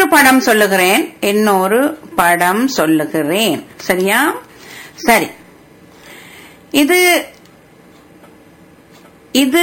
படம் சொல்லுகிறேன் இன்னொரு படம் சொல்லுகிறேன் சரியா சரி இது இது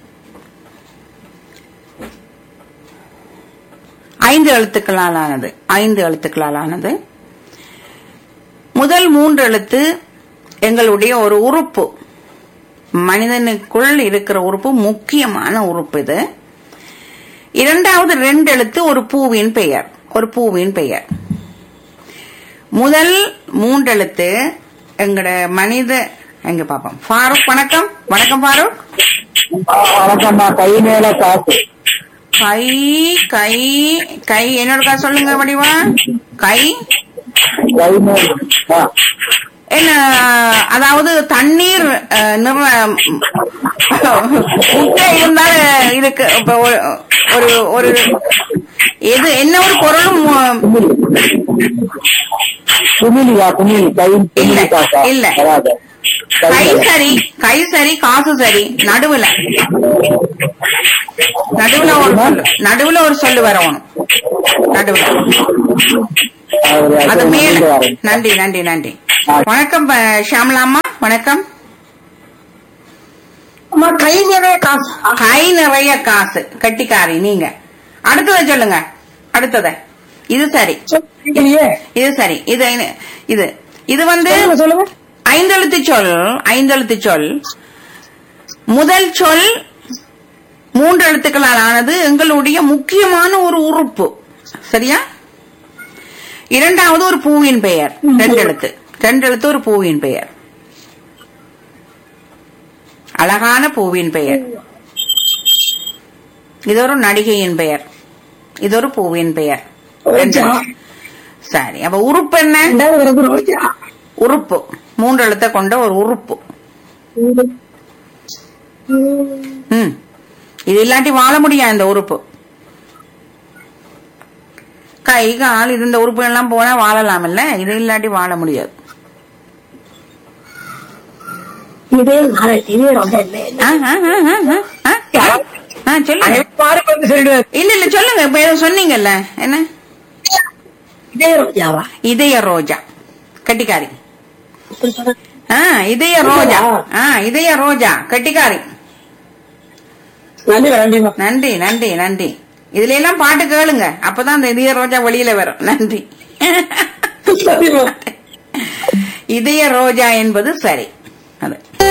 ஐந்து எழுத்துக்களால் ஆனது ஐந்து எழுத்துக்களால் ஆனது முதல் மூன்று எழுத்து எங்களுடைய ஒரு உறுப்பு மனிதனுக்குள் இருக்கிற உறுப்பு முக்கியமான உறுப்பு இது இரண்டாவது ரெண்டு எழுத்து ஒரு பூவின் பெயர் ஒரு பூவின் பெயர் முதல் மூன்று எழுத்து எங்கட மனித எங்க பாப்போம் ஃபாரூக் வணக்கம் வணக்கம் ஃபாரூக் வணக்கம்மா கை மேல காசு கை கை கை என்னோட சொல்லுங்க வடிவா கை கை மேல ஆ, என்ன அதாவது தண்ணீர் அஹ், நிற முட்டை இருந்தால் இதுக்கு இப்ப ஒரு- ஒரு ஒரு எது என்ன ஒரு பொருளும் அஹ், குமிழியா குமிழி கை குமிழி காசா இல்ல. வராது. கை கை மேல. சரி கை சரி காசு சரி நடுவுல நடுவுல ஒரு சொல்லு நடுவுல ஒரு சொல்லு வரணும் நடுவுல அவரு அது அடுத்து மேல கொண்டு வரேன். நன்றி நன்றி நன்றி வணக்கம் ப- ஷியாமலா அம்மா வணக்கம் அம்மா கை நிறைய காசு கை நிறைய காசு கட்டிக்காரி நீங்க அடுத்தத சொல்லுங்க அடுத்தத இது சரி இல்லையே இது சரி இது என்ன- இது இது வந்து சொல்லுங்க சொல்லுங்க ஐந்தெழுத்து சொல் ஐந்தெழுத்து சொல் முதல் சொல் மூன்று எழுத்துக்களால் ஆனது எங்களுடைய முக்கியமான ஒரு உறுப்பு சரியா இரண்டாவது ஒரு பூவின் பெயர் ரெண்டு எழுத்து ரெண்டு எழுத்து ஒரு பூவின் பெயர் அழகான பூவின் பெயர் இது ஒரு நடிகையின் பெயர் இது ஒரு பூவின் பெயர் ரெண்டு ரோஜா. எழுத்து. சரி அப்ப உறுப்பு என்ன ரெண்டாவது வரது ரோஜா உறுப்பு மூன்று எழுத்தை கொண்ட ஒரு உறுப்பு ம் இது இல்லாட்டி வாழ முடியாது இந்த உறுப்பு கை கால் இது இந்த உறுப்பு எல்லாம் போனா வாழலாம் இல்ல இது இல்லாட்டி வாழ முடியாது இதே நாளை இதே ரோஜா இல்லை ஆ, ஆ, ஆ, ஆ, ஆ, ஆ. ஆ, சொல்லுங்க பாரு வந்து சொல்லிடுவாரு இல்ல இல்ல சொல்லுங்க இப்ப ஏதோ சொன்னீங்கல்ல என்ன இதே ரோஜாவா இதய ரோஜா கட்டிக்காரி இப்படி சொல்ற ஆ இதய ரோஜா ஆ இதய ரோஜா கட்டிக்காரி நன்றி நன்றிமா நன்றி நன்றி நன்றி இதுல எல்லாம் பாட்டு கேளுங்க அப்பதான் அந்த இதய ரோஜா வெளியில வரும் நன்றி சரிம்மா இதய ரோஜா என்பது சரி அது